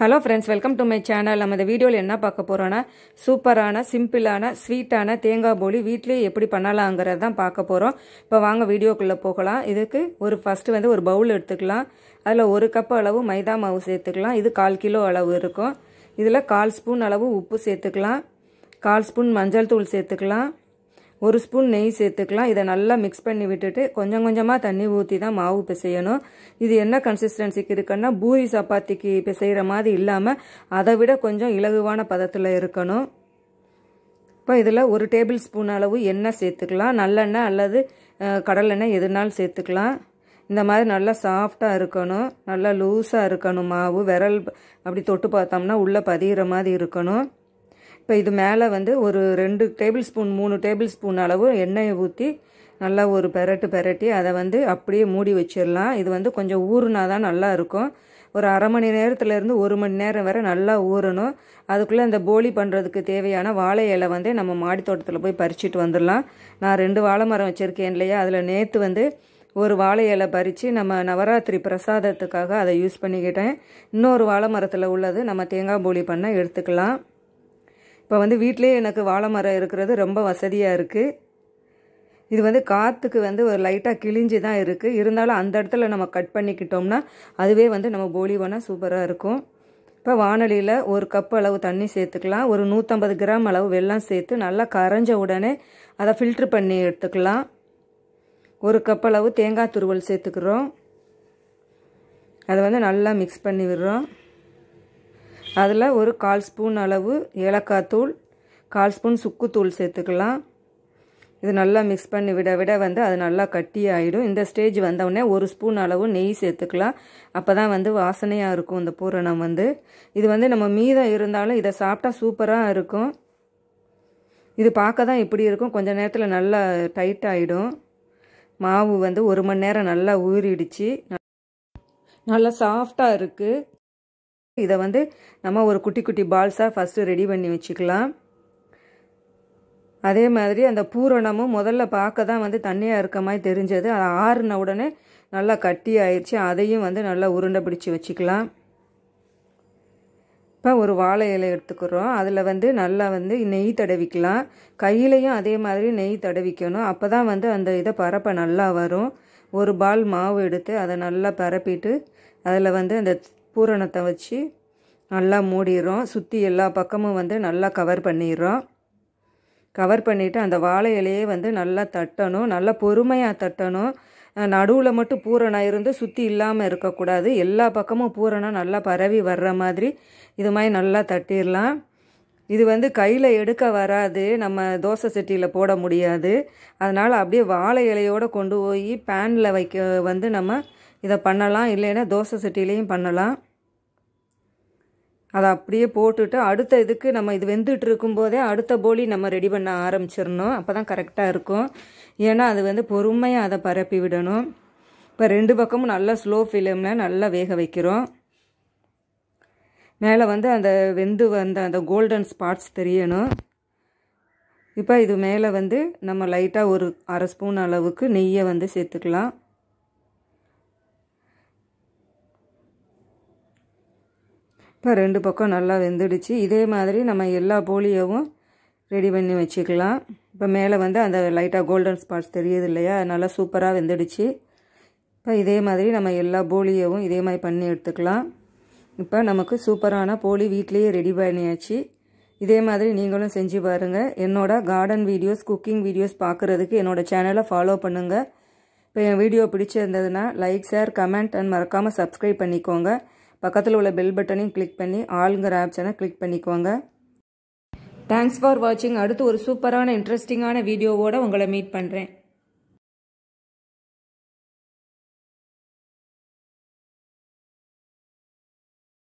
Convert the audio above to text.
hello friends welcome to my channel நம்ம இந்த வீடியோவில் என்ன பார்க்க போகிறோன்னா சூப்பரான சிம்பிளான ஸ்வீட்டான தேங்காய் போலி வீட்லேயே எப்படி பண்ணலாங்கிறது தான் பார்க்க போகிறோம் இப்போ வாங்க வீடியோக்குள்ளே போகலாம் இதுக்கு ஒரு ஃபஸ்ட்டு வந்து ஒரு பவுல் எடுத்துக்கலாம் அதில் ஒரு கப் அளவு மைதா மாவு சேர்த்துக்கலாம் இது கால் கிலோ அளவு இருக்கும் இதில் கால் ஸ்பூன் அளவு உப்பு சேர்த்துக்கலாம் கால் ஸ்பூன் மஞ்சள் தூள் சேர்த்துக்கலாம் ஒரு ஸ்பூன் நெய் சேர்த்துக்கலாம் இதை நல்லா மிக்ஸ் பண்ணி விட்டுட்டு கொஞ்சம் கொஞ்சமாக தண்ணி ஊற்றி தான் மாவு பிசையணும் இது என்ன கன்சிஸ்டன்சிக்கு இருக்குன்னா பூரி சப்பாத்திக்கு பிசைகிற மாதிரி இல்லாமல் அதை விட கொஞ்சம் இலகுவான பதத்தில் இருக்கணும் இப்போ இதில் ஒரு டேபிள் ஸ்பூன் அளவு எண்ணெய் சேர்த்துக்கலாம் நல்லெண்ணெய் அல்லது கடலெண்ணெய் எதுனாலும் சேர்த்துக்கலாம் இந்த மாதிரி நல்லா சாஃப்டாக இருக்கணும் நல்லா லூஸாக இருக்கணும் மாவு விரல் அப்படி தொட்டு பார்த்தோம்னா உள்ளே பதிகிற மாதிரி இருக்கணும் இப்போ இது மேலே வந்து ஒரு ரெண்டு டேபிள் ஸ்பூன் மூணு டேபிள் ஸ்பூன் அளவு எண்ணெயை ஊற்றி நல்லா ஒரு பெரட்டு பெரட்டி அதை வந்து அப்படியே மூடி வச்சிடலாம் இது வந்து கொஞ்சம் ஊறுனா தான் நல்லா இருக்கும் ஒரு அரை மணி நேரத்துலேருந்து ஒரு மணி நேரம் வரை நல்லா ஊறணும் அதுக்குள்ளே இந்த போலி பண்ணுறதுக்கு தேவையான வாழை இலை வந்து நம்ம மாடி தோட்டத்தில் போய் பறிச்சுட்டு வந்துடலாம் நான் ரெண்டு வாழை மரம் வச்சுருக்கேன் இல்லையா அதில் நேற்று வந்து ஒரு வாழை இலை பறித்து நம்ம நவராத்திரி பிரசாதத்துக்காக அதை யூஸ் பண்ணிக்கிட்டேன் இன்னொரு வாழை மரத்தில் உள்ளது நம்ம தேங்காய் போலி பண்ண எடுத்துக்கலாம் இப்போ வந்து வீட்டிலே எனக்கு வாழை மரம் இருக்கிறது ரொம்ப வசதியாக இருக்குது இது வந்து காற்றுக்கு வந்து ஒரு லைட்டாக கிழிஞ்சு தான் இருக்குது இருந்தாலும் அந்த இடத்துல நம்ம கட் பண்ணிக்கிட்டோம்னா அதுவே வந்து நம்ம போலி பண்ணால் சூப்பராக இருக்கும் இப்போ வானொலியில் ஒரு கப் அளவு தண்ணி சேர்த்துக்கலாம் ஒரு நூற்றம்பது கிராம் அளவு வெல்லம் சேர்த்து நல்லா கரைஞ்ச உடனே அதை ஃபில்ட்ரு பண்ணி எடுத்துக்கலாம் ஒரு கப் அளவு தேங்காய் துருவல் சேர்த்துக்கிறோம் அதை வந்து நல்லா மிக்ஸ் பண்ணி விடுறோம் அதில் ஒரு கால் ஸ்பூன் அளவு ஏலக்காய் தூள் கால் ஸ்பூன் சுக்குத்தூள் சேர்த்துக்கலாம் இது நல்லா மிக்ஸ் பண்ணி விட விட வந்து அது நல்லா கட்டி ஆகிடும் இந்த ஸ்டேஜ் வந்தவுடனே ஒரு ஸ்பூன் அளவு நெய் சேர்த்துக்கலாம் அப்போ தான் வந்து வாசனையாக இருக்கும் இந்த பூரணம் வந்து இது வந்து நம்ம மீதம் இருந்தாலும் இதை சாப்பிட்டா சூப்பராக இருக்கும் இது பார்க்க தான் இப்படி இருக்கும் கொஞ்சம் நேரத்தில் நல்லா டைட் ஆகிடும் மாவு வந்து ஒரு மணி நேரம் நல்லா ஊறிடுச்சு நல்லா சாஃப்டாக இருக்குது இதை வந்து நம்ம ஒரு குட்டி குட்டி பால்ஸாக ஃபஸ்ட்டு ரெடி பண்ணி வச்சுக்கலாம் அதே மாதிரி அந்த பூரணமும் முதல்ல பார்க்க தான் வந்து தண்ணியாக இருக்க மாதிரி தெரிஞ்சது அது ஆறுன உடனே நல்லா கட்டி ஆயிடுச்சு அதையும் வந்து நல்லா உருண்டை பிடிச்சி வச்சுக்கலாம் இப்போ ஒரு வாழை இலை எடுத்துக்கிறோம் அதில் வந்து நல்லா வந்து நெய் தடவிக்கலாம் கையிலையும் அதே மாதிரி நெய் தடவிக்கணும் அப்போ தான் வந்து அந்த இதை பரப்ப நல்லா வரும் ஒரு பால் மாவு எடுத்து அதை நல்லா பரப்பிட்டு அதில் வந்து அந்த பூரணத்தை வச்சு நல்லா மூடிடுறோம் சுற்றி எல்லா பக்கமும் வந்து நல்லா கவர் பண்ணிடுறோம் கவர் பண்ணிவிட்டு அந்த வாழை இலையே வந்து நல்லா தட்டணும் நல்லா பொறுமையாக தட்டணும் நடுவில் மட்டும் பூரணம் இருந்து சுற்றி இல்லாமல் இருக்கக்கூடாது எல்லா பக்கமும் பூரணம் நல்லா பரவி வர்ற மாதிரி இது மாதிரி நல்லா தட்டிடலாம் இது வந்து கையில் எடுக்க வராது நம்ம தோசை சட்டியில் போட முடியாது அதனால் அப்படியே வாழை இலையோடு கொண்டு போய் பேனில் வைக்க வந்து நம்ம இதை பண்ணலாம் இல்லைன்னா தோசை சட்டிலையும் பண்ணலாம் அதை அப்படியே போட்டுட்டு அடுத்த இதுக்கு நம்ம இது வெந்துட்டு இருக்கும்போதே அடுத்த போலி நம்ம ரெடி பண்ண ஆரம்பிச்சிடணும் அப்போ தான் கரெக்டாக இருக்கும் ஏன்னா அது வந்து பொறுமையாக அதை பரப்பி விடணும் இப்போ ரெண்டு பக்கமும் நல்லா ஸ்லோ ஃபிலிமில் நல்லா வேக வைக்கிறோம் மேலே வந்து அந்த வெந்து வந்த அந்த கோல்டன் ஸ்பாட்ஸ் தெரியணும் இப்போ இது மேலே வந்து நம்ம லைட்டாக ஒரு அரை ஸ்பூன் அளவுக்கு நெய்யை வந்து சேர்த்துக்கலாம் இப்போ ரெண்டு பக்கம் நல்லா வெந்துடுச்சு இதே மாதிரி நம்ம எல்லா போலியவும் ரெடி பண்ணி வச்சுக்கலாம் இப்போ மேலே வந்து அந்த லைட்டாக கோல்டன் ஸ்பாட்ஸ் தெரியுது இல்லையா நல்லா சூப்பராக வெந்துடுச்சு இப்போ இதே மாதிரி நம்ம எல்லா போலியவும் இதே மாதிரி பண்ணி எடுத்துக்கலாம் இப்போ நமக்கு சூப்பரான போலி வீட்லேயே ரெடி பண்ணியாச்சு இதே மாதிரி நீங்களும் செஞ்சு பாருங்கள் என்னோட கார்டன் வீடியோஸ் குக்கிங் வீடியோஸ் பார்க்குறதுக்கு என்னோடய சேனலை ஃபாலோ பண்ணுங்கள் இப்போ என் வீடியோ பிடிச்சிருந்ததுன்னா லைக் ஷேர் கமெண்ட் அண்ட் மறக்காமல் சப்ஸ்கிரைப் பண்ணிக்கோங்க பக்கத்தில் உள்ள பெல் பட்டனையும் கிளிக் பண்ணி ஆளுங்கிற ஆப்ஷனை கிளிக் பண்ணிக்கோங்க தேங்க்ஸ் ஃபார் வாட்சிங் அடுத்து ஒரு சூப்பரான இன்ட்ரெஸ்டிங்கான வீடியோவோடு உங்களை மீட் பண்ணுறேன்